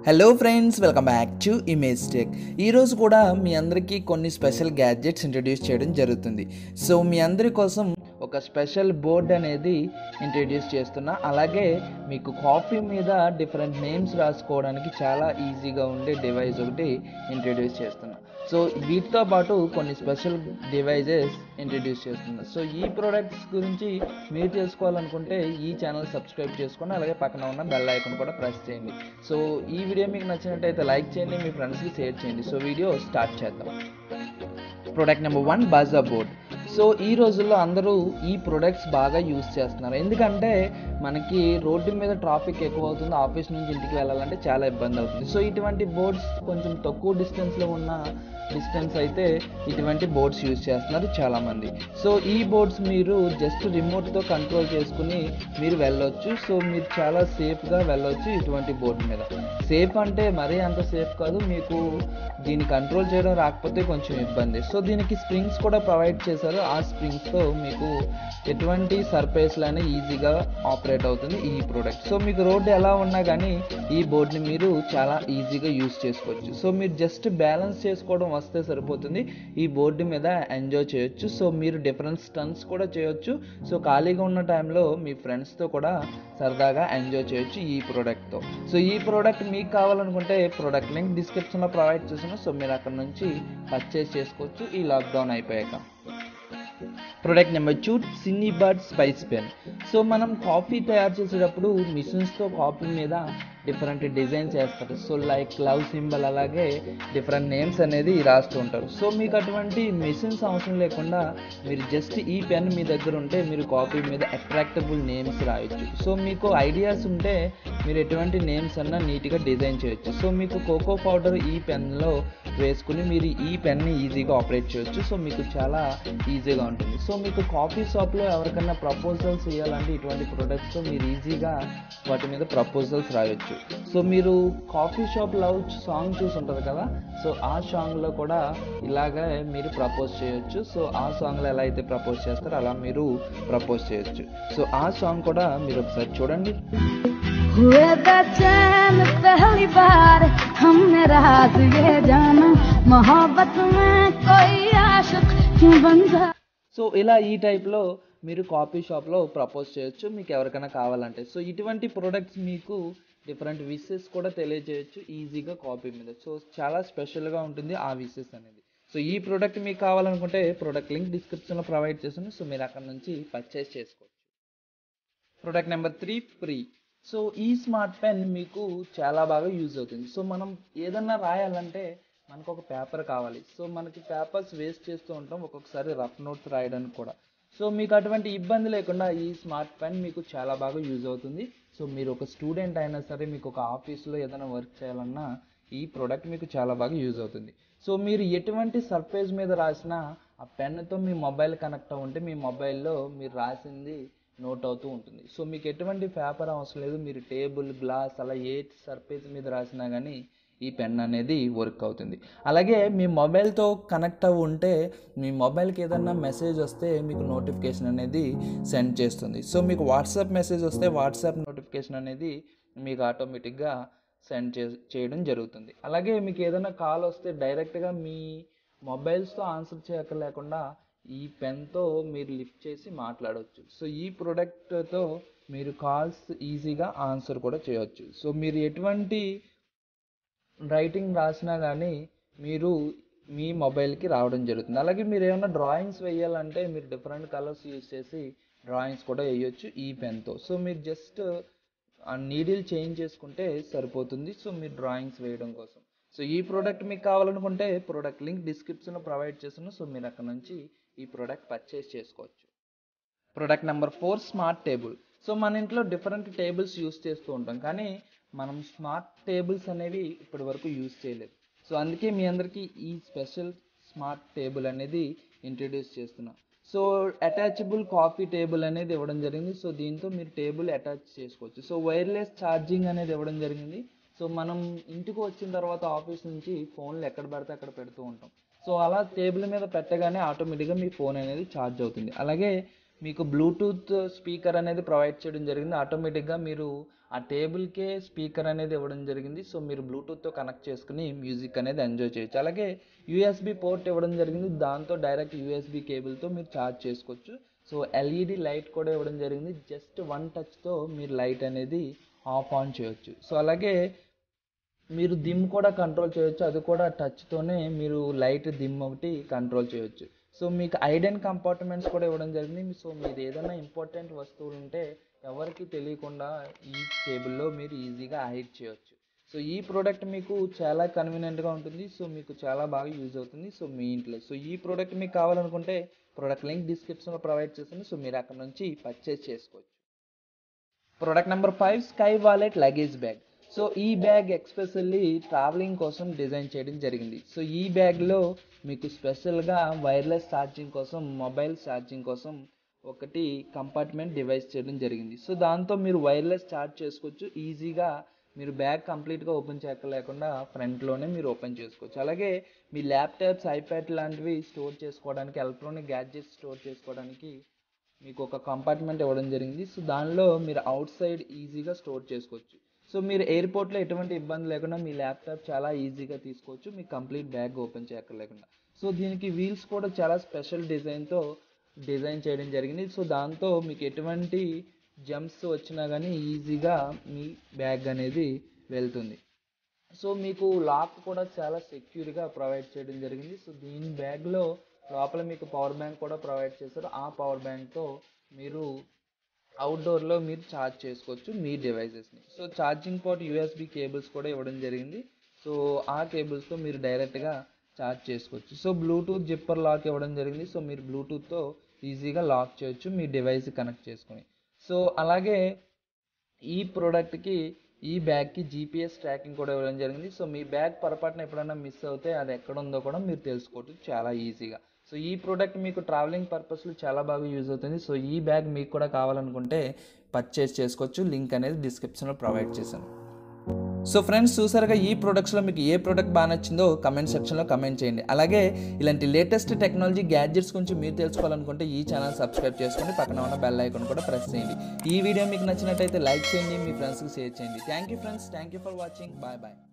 hello friends welcome back to image tech ఈరోజు కూడా మీ అందరికీ కొన్ని స్పెషల్ గ్యాడ్జెట్స్ ఇంట్రడ్యూస్ చేయడం జరుగుతుంది సో మీ అందరి కోసం ఒక స్పెషల్ బోర్డ్ అనేది ఇంట్రడ్యూస్ చేస్తున్నా అలాగే మీకు కాఫీ మీద డిఫరెంట్ నేమ్స్ రాసుకోవడానికి చాలా ఈజీగా ఉండే డివైస్ ఒకటి ఇంట్రడ్యూస్ చేస్తున్నా సో వీటితో పాటు కొన్ని స్పెషల్ డివైజెస్ ఇంట్రడ్యూస్ చేస్తున్నా సో ఈ ప్రోడక్ట్స్ గురించి మీరు తెలుసుకోవాలనుకుంటే ఈ ఛానల్ సబ్స్క్రైబ్ చేసుకొని అలాగే పక్కన ఉన్న బెల్ ఐకాన్ కూడా ప్రెస్ చేయండి సో ఈ వీడియో మీకు నచ్చినట్టయితే లైక్ చేయండి మీ ఫ్రెండ్స్కి షేర్ చేయండి సో వీడియో స్టార్ట్ చేద్దాం product number one baja board so ఈ రోజుల్లో అందరూ ఈ ప్రొడక్ట్స్ బాగా యూస్ చేస్తున్నారు ఎందుకంటే మనకి రోడ్డు మీద ట్రాఫిక్ ఎక్కువ అవుతుంది ఆఫీస్ నుంచి ఇంటికి వెళ్ళాలంటే చాలా ఇబ్బంది అవుతుంది సో ఇటువంటి బోర్డ్స్ కొంచెం తక్కువ డిస్టెన్స్లో ఉన్న డిస్టెన్స్ అయితే ఇటువంటి బోర్డ్స్ యూజ్ చేస్తున్నారు చాలామంది సో ఈ బోర్డ్స్ మీరు జస్ట్ రిమోట్తో కంట్రోల్ చేసుకుని మీరు వెళ్ళొచ్చు సో మీరు చాలా సేఫ్గా వెళ్ళొచ్చు ఇటువంటి బోర్డు మీద సేఫ్ అంటే మరీ అంత సేఫ్ కాదు మీకు దీన్ని కంట్రోల్ చేయడం రాకపోతే కొంచెం ఇబ్బంది సో దీనికి స్ప్రింగ్స్ కూడా ప్రొవైడ్ చేశారు ఆ స్ప్రింగ్స్తో మీకు ఎటువంటి సర్ఫేస్లైనా ఈజీగా ఆపరేట్ అవుతుంది ఈ ప్రోడక్ట్ సో మీకు రోడ్డు ఎలా ఉన్నా కానీ ఈ బోర్డ్ని మీరు చాలా ఈజీగా యూస్ చేసుకోవచ్చు సో మీరు జస్ట్ బ్యాలెన్స్ చేసుకోవడం వస్తే సరిపోతుంది ఈ బోర్డు మీద ఎంజాయ్ చేయొచ్చు సో మీరు డిఫరెంట్ స్టన్స్ కూడా చేయొచ్చు సో ఖాళీగా ఉన్న టైంలో మీ ఫ్రెండ్స్తో కూడా సరదాగా ఎంజాయ్ చేయొచ్చు ఈ ప్రోడక్ట్తో సో ఈ ప్రోడక్ట్ మీకు కావాలనుకుంటే ప్రోడక్ట్ లింక్ డిస్క్రిప్షన్లో ప్రొవైడ్ చేసాను సో మీరు అక్కడ నుంచి పర్చేస్ చేసుకోవచ్చు ఈ లాక్డౌన్ అయిపోయాక ప్రొడక్ట్ నెంబర్ టూ సిన్నీ బర్డ్ స్పైస్ పెన్ సో మనం కాఫీ తయారు చేసేటప్పుడు మిషన్స్తో కాఫీ మీద డిఫరెంట్ డిజైన్స్ వేస్తారు సో లైక్ లవ్ సింబల్ అలాగే డిఫరెంట్ నేమ్స్ అనేది రాస్తూ ఉంటారు సో మీకు అటువంటి మిషన్స్ అవసరం లేకుండా మీరు జస్ట్ ఈ పెన్ మీ దగ్గర ఉంటే మీరు కాఫీ మీద అట్రాక్టబుల్ నేమ్స్ రాయొచ్చు సో మీకు ఐడియాస్ ఉంటే మీరు ఎటువంటి నేమ్స్ అన్నా నీట్గా డిజైన్ చేయొచ్చు సో మీకు కోకో పౌడర్ ఈ పెన్లో వేసుకుని మీరు ఈ పెన్ని ఈజీగా ఆపరేట్ చేయొచ్చు సో మీకు చాలా ఈజీగా ఉంటుంది సో మీకు కాఫీ షాప్లో ఎవరికైనా ప్రపోజల్స్ ఇవ్వాలంటే ఇటువంటి ప్రొడక్ట్స్తో మీరు ఈజీగా వాటి మీద ప్రపోజల్స్ రాయొచ్చు సో మీరు కాఫీ షాప్ లవ్ సాంగ్ చూసి ఉంటారు కదా సో ఆ సాంగ్లో కూడా ఇలాగే మీరు ప్రపోజ్ చేయొచ్చు సో ఆ సాంగ్లో ఎలా అయితే ప్రపోజ్ చేస్తారో అలా మీరు ప్రపోజ్ చేయొచ్చు సో ఆ సాంగ్ కూడా మీరు ఒకసారి చూడండి हुए बेचैन पहली बार हमने राज ये जाना मोहब्बत में कोई आशिक क्यों बन जा సో ఇలా ఈ టైప్లో మీరు కాఫీ షాప్లో ప్రపోజ్ చేయొచ్చు మీకు ఎవరికైనా కావాలంటే సో ఇటువంటి ప్రొడక్ట్స్ మీకు డిఫరెంట్ విషెస్ కూడా తెలియజేయచ్చు ఈజీగా కాపీ మీద సో చాలా స్పెషల్గా ఉంటుంది ఆ విషెస్ అనేది సో ఈ ప్రోడక్ట్ మీకు కావాలనుకుంటే ప్రోడక్ట్ లింక్ డిస్క్రిప్షన్లో ప్రొవైడ్ చేస్తాను సో మీరు అక్కడ నుంచి పర్చేస్ చేసుకోవచ్చు product number three free so ఈ స్మార్ట్ పెన్ మీకు చాలా బాగా యూజ్ అవుతుంది సో మనం ఏదన్నా రాయాలంటే మనకు ఒక పేపర్ కావాలి సో మనకి పేపర్స్ వేస్ట్ చేస్తూ ఉంటాం ఒక్కొక్కసారి రఫ్ నోట్స్ రాయడానికి కూడా సో మీకు అటువంటి ఇబ్బంది లేకుండా ఈ స్మార్ట్ పెన్ మీకు చాలా బాగా యూజ్ అవుతుంది సో మీరు ఒక స్టూడెంట్ అయినా సరే మీకు ఒక ఆఫీస్లో ఏదైనా వర్క్ చేయాలన్నా ఈ ప్రోడక్ట్ మీకు చాలా బాగా యూజ్ అవుతుంది సో మీరు ఎటువంటి సర్ఫేస్ మీద రాసినా ఆ పెన్తో మీ మొబైల్ కనెక్ట్ అవ్వంటే మీ మొబైల్లో మీరు రాసింది నోట్ అవుతూ ఉంటుంది సో మీకు ఎటువంటి పేపర్ అవసరం లేదు మీరు టేబుల్ గ్లాస్ అలా ఏ సర్ఫేస్ మీద రాసినా కానీ ఈ పెన్ అనేది వర్క్ అవుతుంది అలాగే మీ మొబైల్తో కనెక్ట్ అవ్వి ఉంటే మీ మొబైల్కి ఏదన్నా మెసేజ్ వస్తే మీకు నోటిఫికేషన్ అనేది సెండ్ చేస్తుంది సో మీకు వాట్సాప్ మెసేజ్ వస్తే వాట్సాప్ నోటిఫికేషన్ అనేది మీకు ఆటోమేటిక్గా సెండ్ చే చేయడం జరుగుతుంది అలాగే మీకు ఏదైనా కాల్ వస్తే డైరెక్ట్గా మీ మొబైల్స్తో ఆన్సర్ చేయక లేకుండా ఈ పెన్తో మీరు లిఫ్ట్ చేసి మాట్లాడవచ్చు సో ఈ ప్రోడక్ట్తో మీరు కాల్స్ ఈజీగా ఆన్సర్ కూడా చేయవచ్చు సో మీరు ఎటువంటి రైటింగ్ రాసినా కానీ మీరు మీ మొబైల్కి రావడం జరుగుతుంది అలాగే మీరు ఏమైనా డ్రాయింగ్స్ వేయాలంటే మీరు డిఫరెంట్ కలర్స్ యూజ్ చేసి డ్రాయింగ్స్ కూడా వేయొచ్చు ఈ పెన్తో సో మీరు జస్ట్ ఆ నీడిల్ చేంజ్ చేసుకుంటే సరిపోతుంది సో మీరు డ్రాయింగ్స్ వేయడం కోసం సో ఈ ప్రోడక్ట్ మీకు కావాలనుకుంటే ప్రోడక్ట్ లింక్ డిస్క్రిప్షన్లో ప్రొవైడ్ చేస్తాను సో మీరు అక్కడ నుంచి ఈ ప్రోడక్ట్ పర్చేస్ చేసుకోవచ్చు product number four smart table so మన ఇంట్లో డిఫరెంట్ టేబుల్స్ యూస్ చేస్తూ ఉంటాం కానీ మనం స్మార్ట్ టేబుల్స్ అనేవి ఇప్పటి వరకు యూస్ చేయలేదు సో అందుకే మీ అందరికీ ఈ స్పెషల్ స్మార్ట్ టేబుల్ అనేది ఇంట్రడ్యూస్ చేస్తున్నా సో అటాచబుల్ కాఫీ టేబుల్ అనేది ఇవ్వడం జరిగింది సో దీంతో మీరు టేబుల్ అటాచ్ చేసుకోవచ్చు సో వైర్లెస్ ఛార్జింగ్ అనేది ఇవ్వడం జరిగింది సో మనం ఇంటికి వచ్చిన తర్వాత ఆఫీస్ నుంచి ఫోన్లు ఎక్కడ పడితే అక్కడ పెడుతూ ఉంటాం సో అలా టేబుల్ మీద పెట్టగానే ఆటోమేటిక్గా మీ ఫోన్ అనేది ఛార్జ్ అవుతుంది అలాగే మీకు బ్లూటూత్ స్పీకర్ అనేది ప్రొవైడ్ చేయడం జరిగింది ఆటోమేటిక్గా మీరు ఆ టేబుల్కే స్పీకర్ అనేది ఇవ్వడం జరిగింది సో మీరు బ్లూటూత్తో కనెక్ట్ చేసుకుని మ్యూజిక్ అనేది ఎంజాయ్ చేయొచ్చు అలాగే యూఎస్బి పోర్ట్ ఇవ్వడం జరిగింది దాంతో డైరెక్ట్ యూఎస్బి కేబుల్తో మీరు ఛార్జ్ చేసుకోవచ్చు సో ఎల్ఈడి లైట్ కూడా ఇవ్వడం జరిగింది జస్ట్ వన్ టచ్తో మీరు లైట్ అనేది ఆఫ్ ఆన్ చేయొచ్చు సో అలాగే మీరు దిమ్ కూడా కంట్రోల్ చేయొచ్చు అది కూడా టచ్తోనే మీరు లైట్ దిమ్ ఒకటి కంట్రోల్ చేయొచ్చు సో మీకు ఐడెన్ కంపార్ట్మెంట్స్ కూడా ఇవ్వడం జరిగింది సో మీరు ఏదైనా ఇంపార్టెంట్ వస్తువులు ఉంటే ఎవరికి తెలియకుండా ఈ టేబుల్లో మీరు ఈజీగా హైడ్ చేయొచ్చు సో ఈ ప్రోడక్ట్ మీకు చాలా కన్వీనియంట్గా ఉంటుంది సో మీకు చాలా బాగా యూజ్ అవుతుంది సో మీ ఇంట్లో సో ఈ ప్రోడక్ట్ మీకు కావాలనుకుంటే ప్రోడక్ట్ లింక్ డిస్క్రిప్షన్లో ప్రొవైడ్ చేస్తుంది సో మీరు అక్కడ నుంచి పర్చేస్ చేసుకోవచ్చు product number five sky wallet luggage bag so ఈ బ్యాగ్ ఎక్స్పెషల్లీ ట్రావెలింగ్ కోసం డిజైన్ చేయడం జరిగింది సో ఈ బ్యాగ్లో మీకు స్పెషల్గా వైర్లెస్ ఛార్జింగ్ కోసం మొబైల్ ఛార్జింగ్ కోసం ఒకటి కంపార్ట్మెంట్ డివైస్ చేయడం జరిగింది సో దాంతో మీరు వైర్లెస్ ఛార్జ్ చేసుకోవచ్చు ఈజీగా మీరు బ్యాగ్ కంప్లీట్గా ఓపెన్ చేయలేకుండా ఫ్రంట్లోనే మీరు ఓపెన్ చేసుకోవచ్చు అలాగే మీ ల్యాప్టాప్స్ ఐప్యాడ్ లాంటివి స్టోర్ చేసుకోవడానికి ఎలక్ట్రానిక్ గ్యాడ్జెట్స్ స్టోర్ చేసుకోవడానికి మీకు ఒక కంపార్ట్మెంట్ ఇవ్వడం జరిగింది సో దానిలో మీరు అవుట్ సైడ్ ఈజీగా స్టోర్ చేసుకోవచ్చు సో మీరు ఎయిర్పోర్ట్లో ఎటువంటి ఇబ్బంది లేకుండా మీ ల్యాప్టాప్ చాలా ఈజీగా తీసుకోవచ్చు మీ కంప్లీట్ బ్యాగ్ ఓపెన్ చేయక్కర్లేకుండా సో దీనికి వీల్స్ కూడా చాలా స్పెషల్ డిజైన్తో డిజైన్ చేయడం జరిగింది సో దాంతో మీకు ఎటువంటి జంప్స్ వచ్చినా కానీ ఈజీగా మీ బ్యాగ్ అనేది వెళ్తుంది సో మీకు లాక్ కూడా చాలా సెక్యూర్గా ప్రొవైడ్ చేయడం జరిగింది సో దీని బ్యాగ్లో లోపల మీకు పవర్ బ్యాంక్ కూడా ప్రొవైడ్ చేశారు ఆ పవర్ బ్యాంక్తో మీరు అవుట్డోర్లో మీరు ఛార్జ్ చేసుకోవచ్చు మీ డివైజెస్ని so charging port USB cables కూడా ఇవ్వడం జరిగింది సో ఆ కేబుల్స్తో మీరు డైరెక్ట్గా ఛార్జ్ చేసుకోవచ్చు సో బ్లూటూత్ జిప్పర్ లాక్ ఇవ్వడం జరిగింది సో మీరు బ్లూటూత్తో ఈజీగా లాక్ చేయొచ్చు మీ డివైస్ కనెక్ట్ చేసుకొని సో అలాగే ఈ ప్రోడక్ట్కి ఈ బ్యాగ్కి జీపీఎస్ ట్రాకింగ్ కూడా ఇవ్వడం జరిగింది సో మీ బ్యాగ్ పొరపాటున ఎప్పుడైనా మిస్ అవుతే అది ఎక్కడ ఉందో కూడా మీరు తెలుసుకోవచ్చు చాలా ఈజీగా సో ఈ ప్రోడక్ట్ మీకు ట్రావెలింగ్ పర్పస్లో చాలా బాగా యూజ్ అవుతుంది సో ఈ బ్యాగ్ మీకు కూడా కావాలనుకుంటే పర్చేస్ చేసుకోవచ్చు లింక్ అనేది డిస్క్రిప్షన్లో ప్రొవైడ్ చేశాను సో ఫ్రెండ్స్ చూసారుగా ఈ ప్రొడక్ట్స్లో మీకు ఏ ప్రోడక్ట్ బాగా నచ్చిందో కమెంట్ సెక్షన్లో కమెంట్ చేయండి అలాగే ఇలాంటి లేటెస్ట్ టెక్నాలజీ గ్యాడ్జెట్స్ గురించి మీరు తెలుసుకోవాలనుకుంటే ఈ ఛానల్ సబ్స్క్రైబ్ చేసుకొని పక్కన ఉన్న బెల్ ఐకాన్ కూడా ప్రెస్ చేయండి ఈ వీడియో మీకు నచ్చినట్టయితే లైక్ చేయండి మీ ఫ్రెండ్స్కి షేర్ చేయండి thank you friends thank you for watching bye bye